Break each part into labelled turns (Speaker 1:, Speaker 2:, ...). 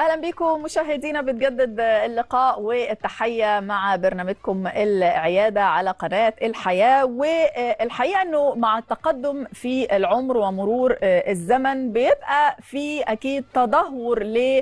Speaker 1: اهلا بكم مشاهدينا بتجدد اللقاء والتحيه مع برنامجكم العياده على قناه الحياه والحقيقه انه مع التقدم في العمر ومرور الزمن بيبقى في اكيد تدهور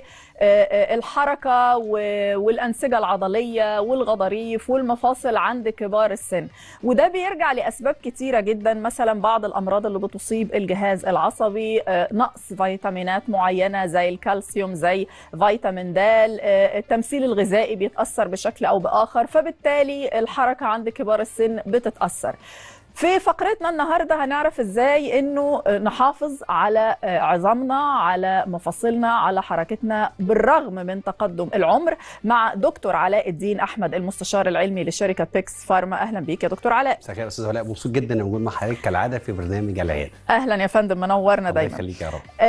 Speaker 1: للحركه والانسجه العضليه والغضاريف والمفاصل عند كبار السن وده بيرجع لاسباب كتيره جدا مثلا بعض الامراض اللي بتصيب الجهاز العصبي نقص فيتامينات معينه زي الكالسيوم زي فيتامين د التمثيل الغذائي بيتاثر بشكل او باخر فبالتالي الحركه عند كبار السن بتتاثر في فقرتنا النهارده هنعرف ازاي انه نحافظ على عظامنا على مفاصلنا على حركتنا بالرغم من تقدم العمر مع دكتور علاء الدين احمد المستشار العلمي لشركه بيكس فارما اهلا بيك يا دكتور علاء
Speaker 2: مساء الخير استاذ علاء مبسوط جدا ان موجود مع حضرتك كالعاده في برنامج العياده
Speaker 1: اهلا يا فندم منورنا
Speaker 2: الله
Speaker 1: دايما
Speaker 2: يخليك يا رب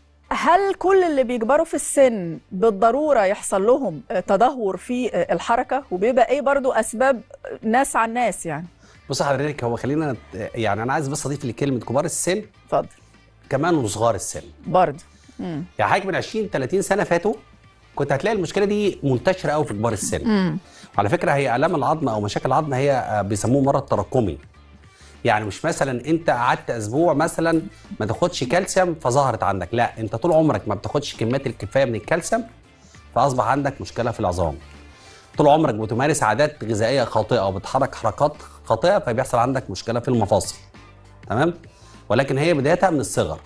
Speaker 1: هل كل اللي بيكبروا في السن بالضروره يحصل لهم تدهور في الحركه وبيبقى ايه برضو اسباب ناس عن ناس يعني
Speaker 2: بص حضرتك هو خلينا نت- يعني انا عايز بس اضيف لكلمه كبار السن
Speaker 1: اتفضل
Speaker 2: كمان وصغار السن
Speaker 1: برضه مم.
Speaker 2: يعني حضرتك من 20 30 سنه فاتوا كنت هتلاقي المشكله دي منتشره قوي في كبار السن
Speaker 1: مم.
Speaker 2: وعلى فكره هي الام العظم او مشاكل العظم هي آه، بيسموه مرض تراكمي يعني مش مثلا انت قعدت اسبوع مثلا ما تاخدش كالسيوم فظهرت عندك لا انت طول عمرك ما بتاخدش كميات الكفايه من الكالسيوم فاصبح عندك مشكله في العظام طول عمرك بتمارس عادات غذائيه خاطئه وبتحرك حركات خاطئه فبيحصل عندك مشكله في المفاصل تمام ولكن هي بدايتها من الصغر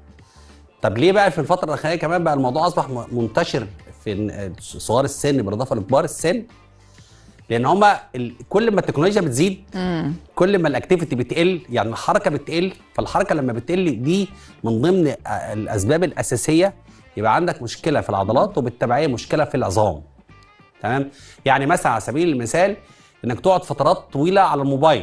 Speaker 2: طب ليه بقى في الفتره الاخيره كمان بقى الموضوع اصبح م- منتشر في ن- صغار السن بالاضافه لكبار السن لان هما ال... كل ما التكنولوجيا بتزيد
Speaker 1: مم.
Speaker 2: كل ما الاكتيفيتي بتقل يعني الحركه بتقل فالحركه لما بتقل دي من ضمن آه، الاسباب الاساسيه يبقى عندك مشكله في العضلات وبالتبعيه مشكله في العظام تمام يعني مثلا على سبيل المثال انك تقعد فترات طويله على الموبايل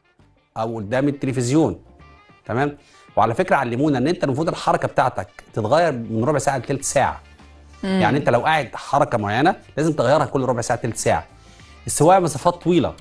Speaker 2: او قدام التلفزيون تمام وعلى فكره علمونا ان انت المفروض الحركه بتاعتك تتغير من ربع ساعه لثلث ساعه
Speaker 1: مم.
Speaker 2: يعني انت لو قاعد حركه معينه لازم تغيرها كل ربع ساعه ثلث ساعه السواقه مسافات طويله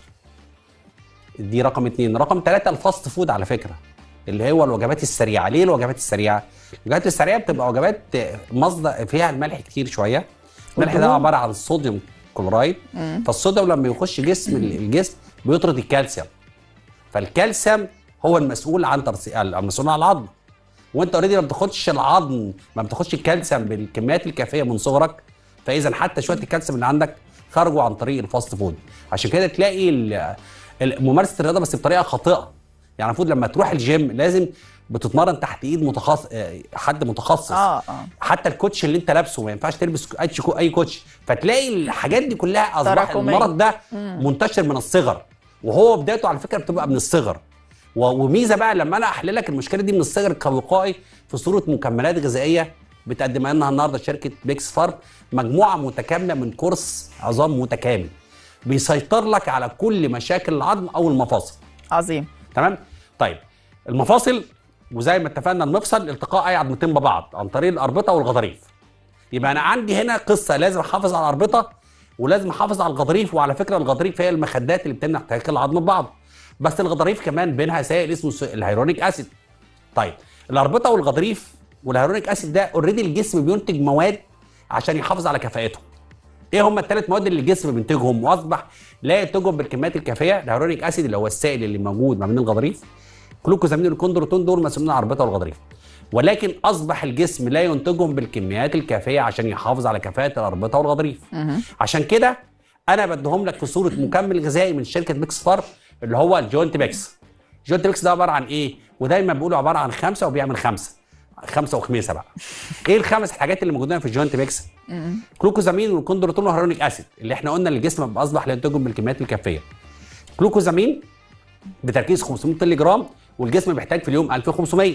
Speaker 2: دي رقم اتنين رقم ثلاثة الفاست فود على فكرة اللي هو الوجبات السريعة ليه الوجبات السريعة الوجبات السريعة بتبقى وجبات مصدر فيها الملح كتير شوية الملح ده
Speaker 1: والدهون.
Speaker 2: عبارة عن صوديوم كلورايد
Speaker 1: مم.
Speaker 2: فالصوديوم لما يخش جسم الجسم بيطرد الكالسيوم فالكالسيوم هو المسؤول عن ترسي... المسؤول عن العظم وانت اوريدي ما بتاخدش العظم ما بتاخدش الكالسيوم بالكميات الكافيه من صغرك فاذا حتى شويه الكالسيوم اللي عندك خرجوا عن طريق الفاست فود عشان كده تلاقي ال- ال- ممارسه الرياضه بس بطريقه خاطئه يعني المفروض لما تروح الجيم لازم بتتمرن تحت ايد متخصص حد متخصص
Speaker 1: اه اه
Speaker 2: حتى الكوتش اللي انت لابسه ما ينفعش تلبس اي كو- اي كوتش فتلاقي الحاجات دي كلها اصبح
Speaker 1: تراكمية.
Speaker 2: المرض ده منتشر من الصغر وهو بدايته على فكره بتبقى من الصغر و- وميزه بقى لما انا احلل لك المشكله دي من الصغر كوقائي في صوره مكملات غذائيه بتقدمها لنا النهارده شركه بيكس فارم مجموعه متكامله من كورس عظام متكامل بيسيطر لك على كل مشاكل العظم او المفاصل
Speaker 1: عظيم
Speaker 2: تمام طيب المفاصل وزي ما اتفقنا المفصل التقاء اي عظمتين ببعض عن طريق الاربطه والغضاريف يبقى انا عندي هنا قصه لازم احافظ على الاربطه ولازم احافظ على الغضاريف وعلى فكره الغضاريف هي المخدات اللي بتمنع احتكاك العظم ببعض بس الغضاريف كمان بينها سائل اسمه س- الهيرونيك اسيد طيب الاربطه والغضاريف والهيرونيك اسيد ده اوريدي الجسم بينتج مواد عشان يحافظ على كفاءته ايه هم الثلاث مواد اللي الجسم بينتجهم واصبح لا ينتجهم بالكميات الكافيه الهيرونيك اسيد اللي هو السائل اللي موجود ما بين الغضاريف جلوكوزامين والكوندروتون دول مسؤولين عن الاربطه والغضاريف ولكن اصبح الجسم لا ينتجهم بالكميات الكافيه عشان يحافظ على كفاءه الاربطه والغضاريف
Speaker 1: مهم.
Speaker 2: عشان كده انا بديهم لك في صوره مكمل غذائي من شركه بيكس فارم اللي هو الجوينت بيكس الجوينت بيكس ده عباره عن ايه ودايما بيقولوا عباره عن خمسه وبيعمل خمسه خمسه وخميسه بقى ايه الخمس حاجات اللي موجودين في الجوينت بيكس
Speaker 1: مم.
Speaker 2: جلوكوزامين والكوندروتون والهيرونيك اسيد اللي احنا قلنا ان الجسم اصبح لا ينتجهم بالكميات الكافيه جلوكوزامين بتركيز 500 مللي جرام والجسم بيحتاج في اليوم 1500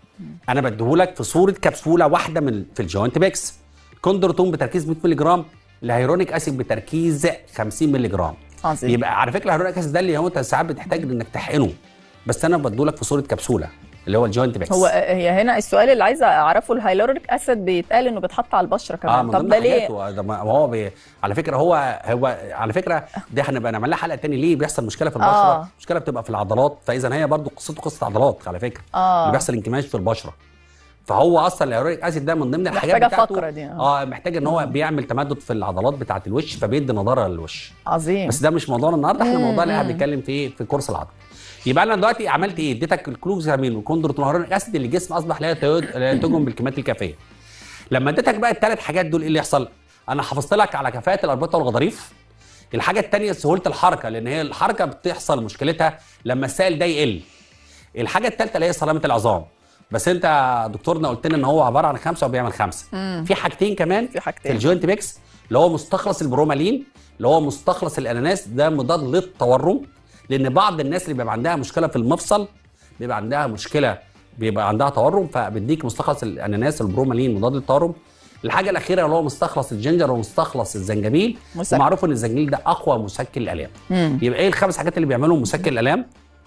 Speaker 2: انا بديهولك في صوره كبسوله واحده من في الجوينت بيكس كوندروتون بتركيز 100 مللي جرام الهيرونيك اسيد بتركيز 50 مللي جرام
Speaker 1: عظيم
Speaker 2: يبقى على فكره الهيرونيك اسيد ده اللي هو انت ساعات بتحتاج انك تحقنه بس انا بديهولك في صوره كبسوله اللي هو الجوينت بيكس
Speaker 1: هو هي هنا السؤال اللي عايزه اعرفه الهيلوريك اسيد بيتقال انه بيتحط على البشره كمان
Speaker 2: من
Speaker 1: طب
Speaker 2: ضمن
Speaker 1: ده ليه
Speaker 2: حاجاته. ده ما هو بي... على فكره هو هو على فكره دي هنبقى نعمل لها حلقه تاني ليه بيحصل مشكله في البشره
Speaker 1: آه.
Speaker 2: آه. مشكله بتبقى في العضلات فاذا هي برضو قصته قصه عضلات على فكره
Speaker 1: آه.
Speaker 2: اللي بيحصل انكماش في البشره فهو اصلا الهيالورونيك اسيد ده من ضمن الحاجات
Speaker 1: محتاجه
Speaker 2: بتاعته
Speaker 1: فقره دي آه.
Speaker 2: اه محتاج ان هو بيعمل تمدد في العضلات بتاعه الوش فبيدي نضاره للوش
Speaker 1: عظيم
Speaker 2: بس ده مش موضوعنا النهارده احنا
Speaker 1: مم،
Speaker 2: الموضوع اللي احنا
Speaker 1: مم.
Speaker 2: بنتكلم فيه في كورس العضل يبقى انا دلوقتي عملت ايه اديتك الكلوكسامين والكوندروتونهيرونيك اسيد اللي الجسم اصبح لا يتو- لا ينتجهم بالكميات الكافيه لما اديتك بقى الثلاث حاجات دول ايه اللي يحصل انا حافظت لك على كفاءه الاربطه والغضاريف الحاجه الثانيه سهوله الحركه لان هي الحركه بتحصل مشكلتها لما السائل ده يقل الحاجه الثالثه اللي هي سلامه العظام بس انت يا دكتورنا قلت لنا ان هو عباره عن خمسه وبيعمل خمسه
Speaker 1: مم.
Speaker 2: في حاجتين كمان
Speaker 1: في
Speaker 2: في
Speaker 1: حاجتين
Speaker 2: الجوينت ميكس اللي هو مستخلص البرومالين اللي هو مستخلص الاناناس ده مضاد للتورم لان بعض الناس اللي بيبقى عندها مشكله في المفصل بيبقى عندها مشكله بيبقى عندها تورم فبيديك مستخلص الاناناس البرومالين مضاد للتورم الحاجه الاخيره اللي هو مستخلص الجنجر ومستخلص الزنجبيل
Speaker 1: مسكن.
Speaker 2: ومعروف ان الزنجبيل ده اقوى مسكن للالام
Speaker 1: مم.
Speaker 2: يبقى ايه الخمس حاجات اللي بيعملوا مسكن الالام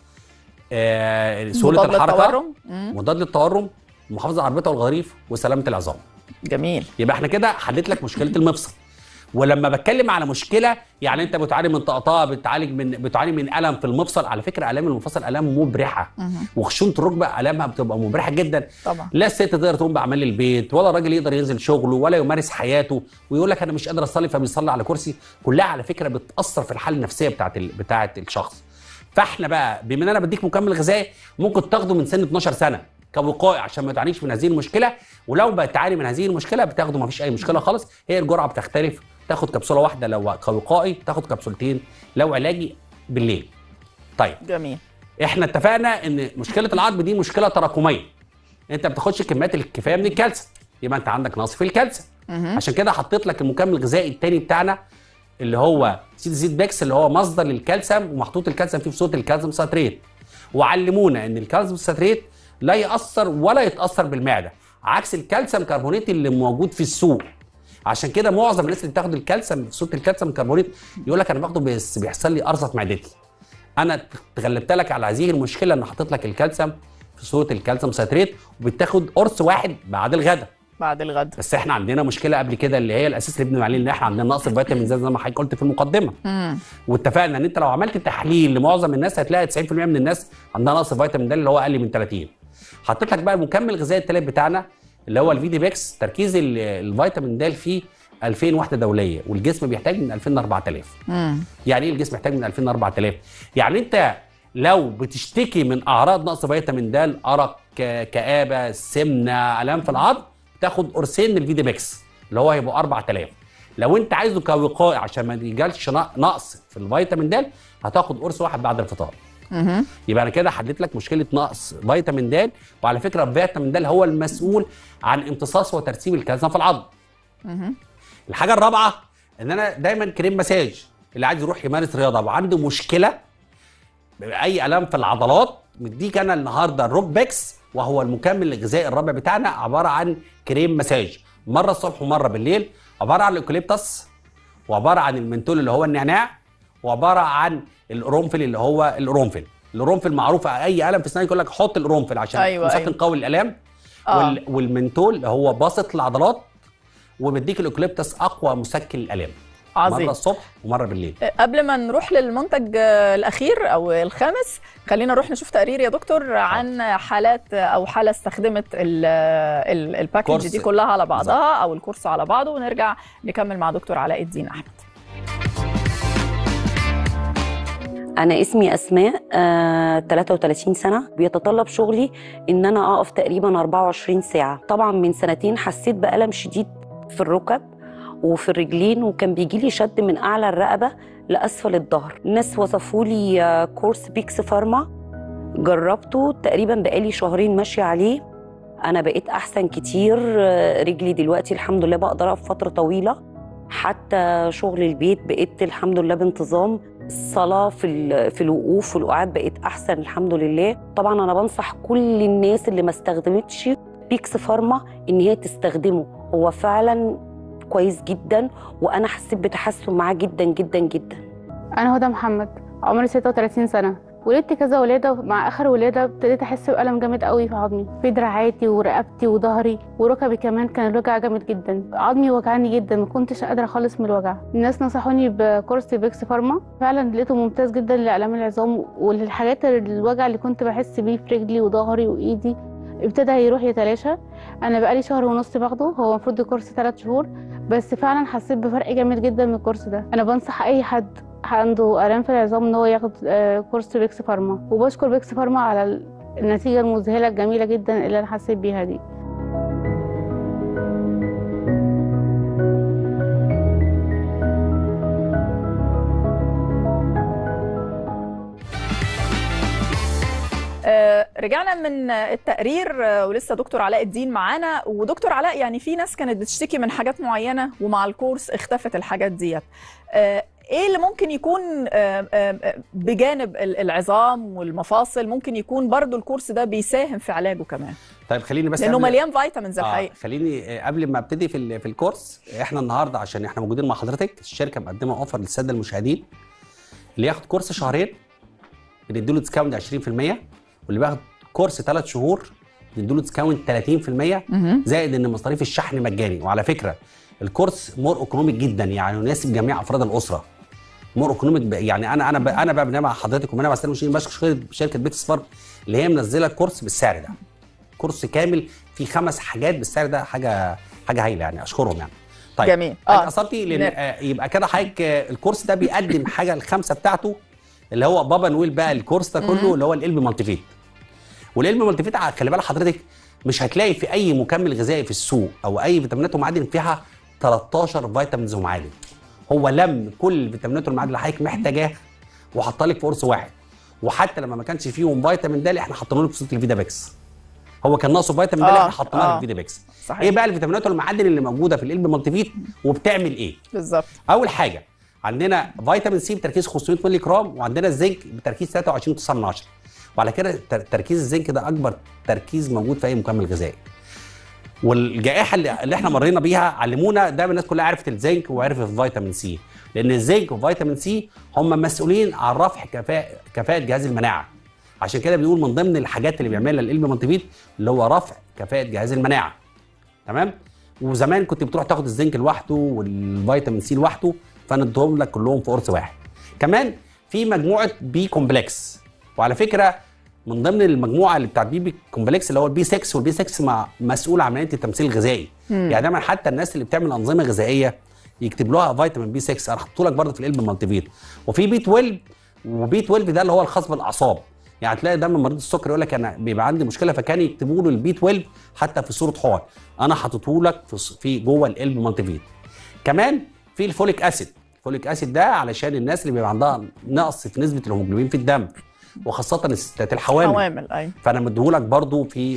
Speaker 2: آه سهوله
Speaker 1: مضاد
Speaker 2: الحركه
Speaker 1: للتورم. مم.
Speaker 2: مضاد للتورم محافظه على الاربطه والغضاريف وسلامه العظام
Speaker 1: جميل
Speaker 2: يبقى احنا كده حليت لك مشكله المفصل ولما بتكلم على مشكله يعني انت بتعاني من طقطقه بتعالج من بتعاني من الم في المفصل على فكره الام المفصل الام مبرحه
Speaker 1: مهم.
Speaker 2: وخشونه الركبه الامها بتبقى مبرحه جدا
Speaker 1: طبعا
Speaker 2: لا الست تقدر تقوم باعمال البيت ولا الراجل يقدر ينزل شغله ولا يمارس حياته ويقول لك انا مش قادر اصلي فبيصلي على كرسي كلها على فكره بتاثر في الحاله النفسيه بتاعت ال... بتاعت الشخص فاحنا بقى بما ان انا بديك مكمل غذائي ممكن تاخده من سن 12 سنه كوقائي عشان ما تعانيش من هذه المشكله ولو بتعاني من هذه المشكله بتاخده ما فيش اي مشكله خالص هي الجرعه بتختلف تاخد كبسوله واحده لو كوقائي تاخد كبسولتين لو علاجي بالليل طيب
Speaker 1: جميل
Speaker 2: احنا اتفقنا ان مشكله العظم دي مشكله تراكميه انت ما بتاخدش الكميات الكفايه من الكالسيوم يبقى انت عندك نقص في الكالسيوم
Speaker 1: مهم.
Speaker 2: عشان كده حطيت لك المكمل الغذائي الثاني بتاعنا اللي هو سيد زيت بيكس اللي هو مصدر للكالسيوم ومحطوط الكالسيوم فيه في صوره الكالسيوم ساتريت وعلمونا ان الكالسيوم ساتريت لا ياثر ولا يتاثر بالمعده عكس الكالسيوم كربونات اللي موجود في السوق عشان كده معظم الناس اللي بتاخد الكالسيوم في صوره الكالسيوم كربونات يقول لك انا باخده بس بيحصل لي قرصه في معدتي انا تغلبت لك على هذه المشكله ان حطيت لك الكالسيوم في صوره الكالسيوم ساتريت وبتاخد قرص واحد بعد الغداء
Speaker 1: بعد الغد
Speaker 2: بس احنا عندنا مشكله قبل كده اللي هي الاساس اللي بنبني عليه ان احنا عندنا نقص في فيتامين زي ما حضرتك قلت في المقدمه
Speaker 1: مم.
Speaker 2: واتفقنا ان انت لو عملت تحليل لمعظم الناس هتلاقي 90% من الناس عندها نقص فيتامين د اللي هو اقل من 30 حطيت لك بقى المكمل الغذائي الثالث بتاعنا اللي هو الفيدي بيكس تركيز ال- الفيتامين د فيه 2000 وحده دوليه والجسم بيحتاج من 2000 ل 4000
Speaker 1: مم.
Speaker 2: يعني ايه الجسم محتاج من 2000 ل 4000 يعني انت لو بتشتكي من اعراض نقص فيتامين د ارق ك- كابه سمنه الام في العظم تاخد قرصين من الفيدي بيكس اللي هو هيبقوا 4000 لو انت عايزه كوقائي عشان ما يجيلكش نقص في الفيتامين د هتاخد قرص واحد بعد الفطار
Speaker 1: مهم.
Speaker 2: يبقى انا كده حددت لك مشكله نقص فيتامين د وعلى فكره الفيتامين د هو المسؤول عن امتصاص وترسيب الكالسيوم في العظم
Speaker 1: مهم.
Speaker 2: الحاجه الرابعه ان انا دايما كريم مساج اللي عايز يروح يمارس رياضه وعنده مشكله اي الام في العضلات مديك انا النهارده الروك بيكس وهو المكمل الغذائي الرابع بتاعنا عباره عن كريم مساج مره الصبح ومره بالليل عباره عن الاوكاليبتس وعباره عن المنتول اللي هو النعناع وعباره عن القرنفل اللي هو القرنفل القرنفل معروف اي الم في اسنانك يقول لك حط القرنفل عشان
Speaker 1: أيوة،
Speaker 2: مسكن
Speaker 1: أيوة.
Speaker 2: قوي للالام
Speaker 1: آه.
Speaker 2: وال... والمنتول هو باسط العضلات وبيديك الاوكاليبتس اقوى مسكن للالام
Speaker 1: عظيم
Speaker 2: مره الصبح ومره بالليل
Speaker 1: قبل ما نروح للمنتج آه، الاخير او الخامس خلينا نروح نشوف تقرير يا دكتور عن حالات او حاله استخدمت ال- ال- الباكج
Speaker 2: كورس.
Speaker 1: دي كلها على بعضها او الكورس على بعضه ونرجع نكمل مع دكتور علاء الدين احمد
Speaker 3: أنا اسمي أسماء آه، 33 سنة بيتطلب شغلي إن أنا أقف تقريبا 24 ساعة طبعا من سنتين حسيت بألم شديد في الركب وفي الرجلين وكان بيجي لي شد من أعلى الرقبة لأسفل الظهر الناس وصفوا لي آه، كورس بيكس فارما جربته تقريبا بقالي شهرين ماشية عليه أنا بقيت أحسن كتير آه، رجلي دلوقتي الحمد لله بقدر أقف فترة طويلة حتى شغل البيت بقيت الحمد لله بانتظام الصلاة في ال- في الوقوف والقعاد بقت أحسن الحمد لله طبعا أنا بنصح كل الناس اللي ما استخدمتش بيكس فارما إن هي تستخدمه هو فعلا كويس جدا وأنا حسيت بتحسن معاه جدا جدا جدا
Speaker 4: انا هدى محمد عمري 36 سنه ولدت كذا ولاده مع اخر ولاده ابتديت احس بالم جامد قوي في عظمي في دراعاتي ورقبتي وظهري وركبي كمان كان الوجع جامد جدا عظمي وجعني جدا ما كنتش قادره خالص من الوجع الناس نصحوني بكورس بيكس فارما فعلا لقيته ممتاز جدا لالام العظام وللحاجات الوجع اللي كنت بحس بيه في رجلي وظهري وايدي ابتدى يروح يتلاشى انا بقالي شهر ونص باخده هو المفروض الكورس ثلاث شهور بس فعلا حسيت بفرق جامد جدا من الكورس ده انا بنصح اي حد عنده الام في العظام ان هو ياخد آه، كورس بيكس فارما وبشكر بيكس فارما على ال- النتيجه المذهله الجميله جدا اللي انا حسيت بيها دي
Speaker 1: آه، رجعنا من التقرير آه، ولسه دكتور علاء الدين معانا ودكتور علاء يعني في ناس كانت بتشتكي من حاجات معينة ومع الكورس اختفت الحاجات ديت آه، ايه اللي ممكن يكون آه، آه، بجانب ال- العظام والمفاصل ممكن يكون برضو الكورس ده بيساهم في علاجه كمان
Speaker 2: طيب خليني بس
Speaker 1: لانه
Speaker 2: قبل-
Speaker 1: مليان فيتامينز
Speaker 2: آه
Speaker 1: الحقيقة
Speaker 2: خليني آه، قبل ما ابتدي في ال- في الكورس احنا النهارده عشان احنا موجودين مع حضرتك الشركه مقدمه اوفر للساده المشاهدين اللي ياخد كورس شهرين بنديله ديسكاونت 20% واللي بياخد كورس ثلاث شهور بنديله ديسكاونت 30%
Speaker 1: مهم.
Speaker 2: زائد ان مصاريف الشحن مجاني وعلى فكره الكورس مور ايكونوميك جدا يعني يناسب جميع افراد الاسره مور ايكونوميك ب- يعني انا انا ب- انا بقى مع حضرتك ومنى مع السلام المشاهدين بشكر شركه بيكس فارم اللي هي منزله الكورس بالسعر ده كورس كامل فيه خمس حاجات بالسعر ده حاجه حاجه هايله يعني اشكرهم يعني طيب
Speaker 1: جميل.
Speaker 2: انا
Speaker 1: آه.
Speaker 2: قصدتي لان
Speaker 1: نعم.
Speaker 2: آه يبقى كده حضرتك آه، الكورس ده بيقدم حاجه الخمسه بتاعته اللي هو بابا نويل بقى الكورس ده كله اللي هو القلب مالتيفيت والقلب مالتيفيت ع- خلي بال حضرتك مش هتلاقي في اي مكمل غذائي في السوق او اي فيتامينات ومعادن فيها 13 فيتامينز ومعادن هو لم كل الفيتامينات والمعادن اللي حضرتك محتاجاه وحطها لك في قرص واحد وحتى لما ما كانش فيهم فيتامين د احنا حطينا لك في صوت الفيدا بيكس هو كان ناقصه فيتامين د
Speaker 1: آه،
Speaker 2: احنا حطيناه
Speaker 1: آه.
Speaker 2: في الفيدا بيكس
Speaker 1: صحيح.
Speaker 2: ايه بقى الفيتامينات والمعادن اللي موجوده في القلب مالتيفيت وبتعمل ايه
Speaker 1: بالظبط
Speaker 2: اول حاجه عندنا فيتامين سي بتركيز 500 مللي جرام وعندنا الزنك بتركيز 23 من عشرة وعلى كده تر- تركيز الزنك ده اكبر تركيز موجود في اي مكمل غذائي والجائحه اللي, اللي احنا مرينا بيها علمونا دايما الناس كلها عرفت الزنك وعرفت الفيتامين سي لان الزنك وفيتامين سي هم مسؤولين عن رفع كفاءه كفاءه جهاز المناعه عشان كده بنقول من ضمن الحاجات اللي بيعملها القلب مالتيفيت اللي هو رفع كفاءه جهاز المناعه تمام وزمان كنت بتروح تاخد الزنك لوحده والفيتامين سي لوحده فانا اديهم لك كلهم في قرص واحد كمان في مجموعه بي كومبلكس وعلى فكره من ضمن المجموعه اللي بتاعت بي كومبلكس اللي هو البي 6 والبي 6 مع مسؤول عن عمليه التمثيل الغذائي يعني دايما حتى الناس اللي بتعمل انظمه غذائيه يكتب لها فيتامين بي 6 انا حاطه لك برضه في القلب مالتيفيت وفي بي 12 وبي 12 ده اللي هو الخاص بالاعصاب يعني تلاقي دايما مريض السكر يقول لك انا بيبقى عندي مشكله فكان يكتبوا له البي 12 حتى في صوره حقن انا حاطته لك في ص- في جوه القلب مالتيفيت كمان في الفوليك اسيد الفوليك اسيد ده علشان الناس اللي بيبقى عندها نقص في نسبه الهيموجلوبين في الدم وخاصه الستات الحوامل
Speaker 1: حوامل ايوه
Speaker 2: فانا مديهولك برضو في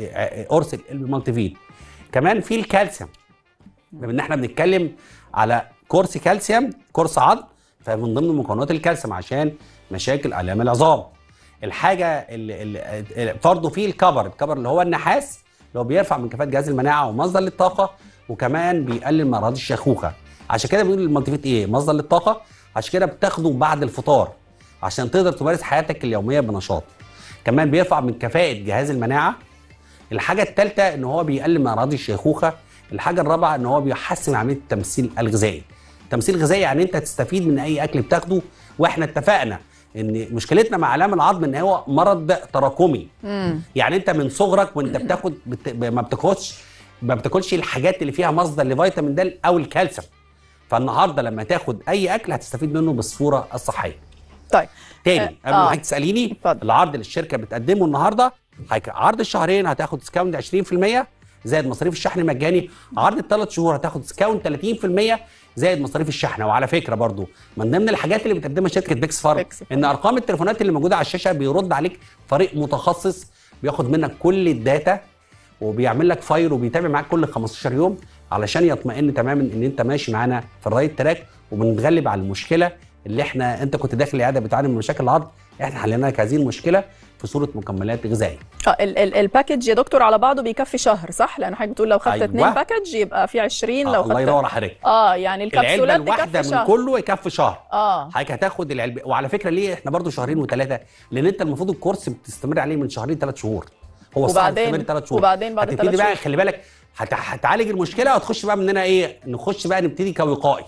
Speaker 2: قرص القلب مالتي فيت كمان في الكالسيوم بما ان احنا بنتكلم على كورس كالسيوم كورس عظم فمن ضمن مكونات الكالسيوم عشان مشاكل الام العظام الحاجه اللي, اللي برضه في الكبر الكبر اللي هو النحاس اللي هو بيرفع من كفاءه جهاز المناعه ومصدر للطاقه وكمان بيقلل من امراض الشيخوخه عشان كده بيقول المالتيفيت ايه مصدر للطاقه عشان كده بتاخده بعد الفطار عشان تقدر تمارس حياتك اليوميه بنشاط كمان بيرفع من كفاءه جهاز المناعه الحاجه الثالثه ان هو بيقلل من امراض الشيخوخه الحاجه الرابعه ان هو بيحسن عمليه التمثيل الغذائي التمثيل الغذائي يعني انت تستفيد من اي اكل بتاخده واحنا اتفقنا ان مشكلتنا مع الام العظم ان هو مرض تراكمي يعني انت من صغرك وانت بتاخد بت... ما بتاخدش ما بتاكلش الحاجات اللي فيها مصدر لفيتامين د او الكالسيوم فالنهارده لما تاخد اي اكل هتستفيد منه بالصوره الصحيه
Speaker 1: طيب
Speaker 2: تاني
Speaker 1: آه،
Speaker 2: قبل ما
Speaker 1: آه.
Speaker 2: حضرتك تساليني
Speaker 1: اتفضل.
Speaker 2: العرض اللي الشركه بتقدمه النهارده هيك- عرض الشهرين هتاخد ديسكاونت 20% زائد مصاريف الشحن مجاني عرض الثلاث شهور هتاخد ديسكاونت 30% زائد مصاريف الشحن وعلى فكره برضو من ضمن الحاجات اللي بتقدمها شركه بيكس فارم
Speaker 1: بيكس فارم.
Speaker 2: ان ارقام التليفونات اللي موجوده على الشاشه بيرد عليك فريق متخصص بياخد منك كل الداتا وبيعمل لك فايل وبيتابع معاك كل 15 يوم علشان يطمئن تماما ان انت ماشي معانا في الرايت تراك وبنتغلب على المشكله اللي احنا انت كنت داخل العياده بتعاني من مشاكل العظم احنا حلينا لك هذه المشكله في صوره مكملات غذائيه
Speaker 1: اه ال- ال- الباكج يا دكتور على بعضه بيكفي شهر صح؟ لان حضرتك بتقول لو خدت
Speaker 2: أيوة.
Speaker 1: اتنين باكج يبقى في 20
Speaker 2: آه
Speaker 1: لو
Speaker 2: الله
Speaker 1: خدت
Speaker 2: ينور على حضرتك
Speaker 1: اه يعني
Speaker 2: العلبه
Speaker 1: الكبسولات
Speaker 2: الواحده
Speaker 1: تكفي
Speaker 2: من
Speaker 1: شهر
Speaker 2: كله يكفي شهر
Speaker 1: اه
Speaker 2: حضرتك هتاخد العلبه وعلى فكره ليه احنا برضو شهرين وثلاثه لان انت المفروض الكورس بتستمر عليه من شهرين ثلاث شهور هو صح
Speaker 1: وبعدين-
Speaker 2: بيستمر ثلاث شهور
Speaker 1: وبعدين بعد
Speaker 2: هتبتدي
Speaker 1: ثلاث
Speaker 2: بقى
Speaker 1: شهور.
Speaker 2: خلي بالك هت- هتعالج المشكله وتخش بقى مننا ايه نخش بقى نبتدي كوقائي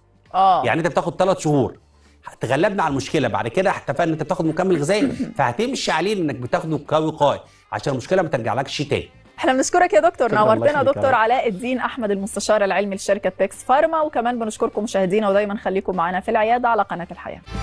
Speaker 1: اه
Speaker 2: يعني انت بتاخد ثلاث شهور تغلبنا على المشكله بعد كده اتفقنا ان انت بتاخد مكمل غذائي فهتمشي عليه انك بتاخده كوقائي عشان المشكله ما ترجعلكش تاني
Speaker 1: احنا بنشكرك يا دكتور
Speaker 2: شكراً، الله
Speaker 1: نورتنا
Speaker 2: يخليك
Speaker 1: دكتور
Speaker 2: يا
Speaker 1: علاء الدين احمد المستشار العلمي لشركه بيكس فارما وكمان بنشكركم مشاهدينا ودايما خليكم معنا في العياده على قناه الحياه